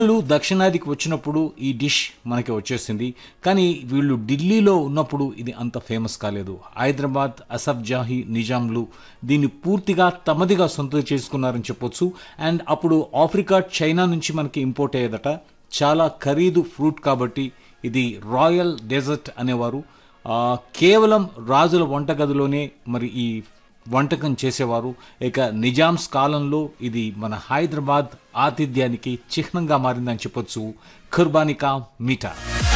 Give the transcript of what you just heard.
వాళ్ళు దక్షిణాదికి వచ్చినప్పుడు ఈ డిష్ మనకి వచ్చేసింది కానీ వీళ్ళు ఢిల్లీలో ఉన్నప్పుడు ఇది అంత ఫేమస్ కాలేదు హైదరాబాద్ అసఫ్ జాహీ నిజాంలు దీన్ని పూర్తిగా తమదిగా సొంతం చేసుకున్నారని చెప్పొచ్చు అండ్ అప్పుడు ఆఫ్రికా చైనా నుంచి మనకి ఇంపోర్ట్ అయ్యేదట చాలా ఖరీదు ఫ్రూట్ కాబట్టి ఇది రాయల్ డెజర్ట్ అనేవారు ఆ, కేవలం రాజుల వంటగదిలోనే మరి ఈ వంటకం చేసేవారు ఇక నిజామ్స్ కాలంలో ఇది మన హైదరాబాద్ ఆతిథ్యానికి చిహ్నంగా మారిందని చెప్పొచ్చు ఖుర్బానికా మీఠా